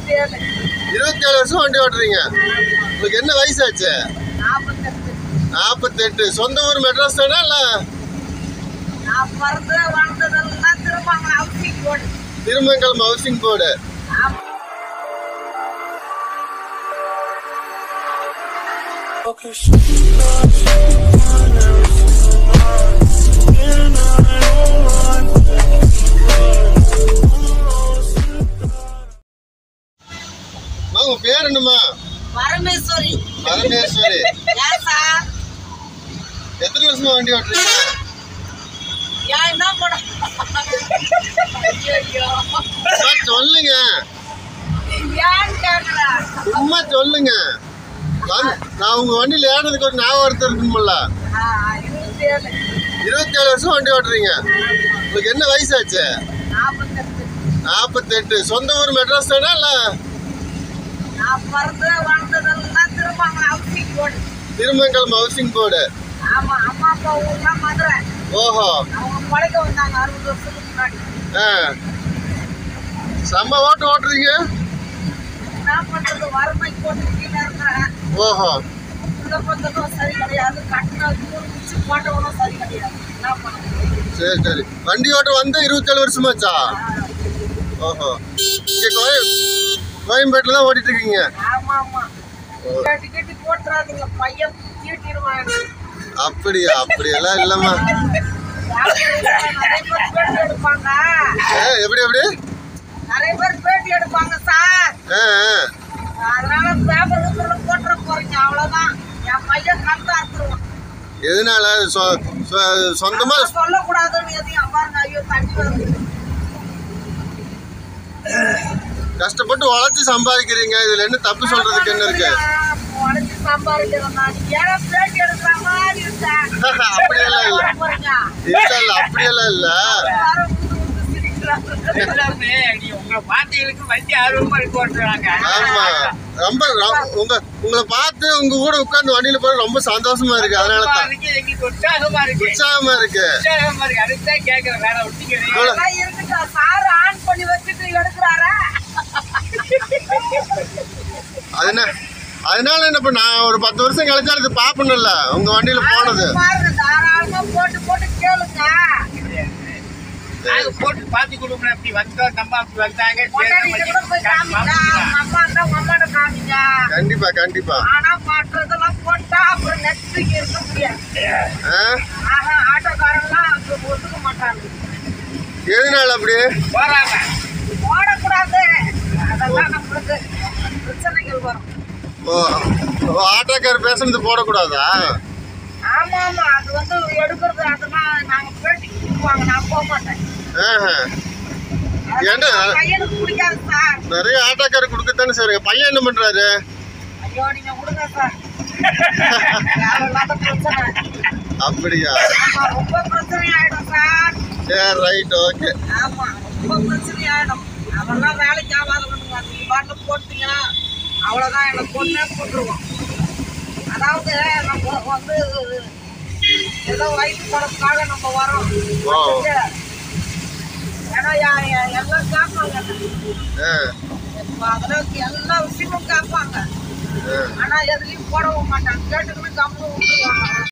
இருபத்தி ஏழு இருபத்தி ஏழு வருஷம் வண்டி ஓட்டுறீங்க உங்களுக்கு என்ன வயசாச்சு நாற்பத்தெட்டு நாற்பத்தெட்டு சொந்த ஊர் மெட்ராஸ் தானே இல்லை நான் பிறந்து வளர்ந்ததெல்லாம் திரும்ப அங்கே housing board Thirumangalam housing board ஆமா அம்மா, உங்க பேர் என்னம்மா பரமேஸ்வரி பரமேஸ்வரி ஏன் சார் எத்தனை வருஷமா வண்டி ஓட்டுறீங்க ஏன் என்ன பண்ண ஐயோ அம்மா, சொல்லுங்க ஏன்னு கேட்குறேன் சும்மா சொல்லுங்க வந்து- நான் உங்க வண்டியில ஏறதுக்கு ஒரு ஞாபகம் ஒருத்தர் இருக்கும்ல இருபத்தி ஏழு இருபத்தி ஏழு வருஷம் வண்டி ஓட்டுறீங்க உங்களுக்கு என்ன வயசாச்சு நாற்பத்தெட்டு நாற்பத்தெட்டு சொந்த ஊர் மெட்ராஸ் தானே இல்லை நான் பிறந்து வளர்ந்ததெல்லாம் திரும்ப அங்கே housing board Thirumangalam housing board ஆமா அம்மா அப்பா ஊர்லாம் மதுரை ஓஹோ அவங்க பழைக்க வந்தாங்க அறுபது வருஷத்துக்கு முன்னாடி ஆ செம்ம ஓட்டு ஓட்டுறீங்க என்ன பண்றது வறுமை போட்டு கீழே இருக்கிறேன் ஓஹோ உள்ள பந்தனும் சரி கிடையாது கட்டின மூணு மிச்சு போட்டவனும் சரி கிடையாது என்ன பண்ணுறது சரி சரி வண்டி ஓட்ட வந்து இருபத்தேழு வருஷமாச்சா ஓஹோ இங்கே கோயம் கோயம்பேட்டில் தான் ஓட்டிட்டு இருக்கீங்க ஆமா ஆமா கட்டி கட்டி போட்டுறாதீங்க பையன் தீட்டிடுவாங்க அப்படியா அப்படியெல்லாம் இல்லைம்மா நிறைய பேர் பேட்டி எடுப்பாங்க ஏ எப்படி எப்படி நிறைய பேர் பேட்டி எடுப்பாங்க சார் ஆ ஆ. அதனால பேப்பர் கீப்பர்ல போட்டுற போறீங்க அவ்வளவுதான் என் பையன் கண்டா அறுத்துருவான் எதனால சொ- சொ- சொந்தமா நான் சொல்லக்கூடாதுன்னு எதையும் பாருங்க ஐயோ தண்ணி வருது கஷ்டப்பட்டு உழைச்சி சம்பாதிக்கிறீங்க இதுல என்ன தப்பு சொல்றதுக்கு என்ன இருக்கு உடச்சி சம்பாதிக்கிறோம் நான் ஏன்னா பேட்டி எடுக்கிற மாதிரி இருக்கேன் அப்படியெல்லாம் இல்ல போறீங்க இல்ல இல்ல அப்படியெல்லாம் இல்ல எல்லாரும் வந்து வந்து சிரிக்கிறாங்க எல்லாமே நீ உங்களை பார்த்தீங்களுக்கு வண்டி ஆர்வமா இருக்கு ஓட்டுறாங்க ஆமா ரொம்ப ரொ- உங்க உங்களை பார்த்து உங்க கூட உட்கார்ந்து வண்டியில போற ரொம்ப சந்தோஷமா இருக்கு அதனால தான் இருக்கு எங்களுக்கு உற்சாகமா இருக்கு உற்சாகமா இருக்கு உற்சாகமா இருக்கு அதுதான் கேட்கறேன் வேற ஒட்டி கிடையாது அதெல்லாம் இருக்கட்டும் சார் ஆன் பண்ணி வச்சுட்டு எடுக்கிறாரா அதனால அதனால என்ன பண்ண நான் ஒரு பத்து வருஷம் கழிச்சா இது பாப்பணும்ல உங்க வண்டியில போனது பாருங்க தாராளமா போட்டு போட்டு கேளுங்க நாங்க போட்டு பாத்து கொடுக்கணும் அப்படி வந்தோம் நம்ம அப்படி வந்தாங்க சரி, பொண்டாட்டி நம்ம கூட போய் காமிங்க பார்த்துக்கலாம். உங்க அம்மா இருந்தா உங்க அம்மாட்ட காமிங்க கண்டிப்பா கண்டிப்பா ஆனா மற்றதெல்லாம் போட்டா அப்புறம் நெக்ஸ்ட் இருக்க முடியாது ஆ? ஆஹா ஆட்டோக்காரங்களாம் அங்க ஒத்துக்க மாட்டாங்க எதனால அப்படி போறாங்க போடக்கூடாது அதெல்லாம் நம்மளுக்கு பிரச்சனைகள் வரும் ஓ ஓ, ஆட்டோக்கார் பேசுனது போடக்கூடாதா ஆமா ஆமா அது வந்து எடுக்கிறது அதெல்லாம் நாங்க பேட்டிக்கு கொடுப்பாங்க நான் போக மாட்டேன் ஆஹா. ஏன்டா? அதெல்லாம் பையனுக்கு பிடிக்காது சார் நிறைய ஆட்டோக்கார் கொடுக்கத்தானே செய்றீங்க பையன் என்ன பண்றாரு ஐயோ நீங்க விடுங்க சார் தேவையில்லாத பிரச்சனை அப்படியா ஆமா ரொம்ப பிரச்சனை ஆயிடும் சார் சரி ரைட் ஓகே ஆமா ரொம்ப பிரச்சனை ஆயிடும் அவெல்லாம் வேலைக்கு ஆகாதவனுங்க நீங்க பாட்டில் போட்டீங்கன்னா அவ்வளோதான் எனக்கு பொண்ணே போட்டுருவோம் அதாவது நம்ம வந்து ஏதோ வயிற்று படத்துக்காக நம்ம வரோம் ஓ. ஏன்னா யா- யா- எல்லாம் கேட்பாங்க ஆ இப்ப அதெல்லாம் எல்லா விஷயமும் கேட்பாங்க ஆ ஆனா எதுலயும் போடவும் மாட்டாங்க கேட்டுக்கிட்டு கம்முன்னு விட்டுருவாங்க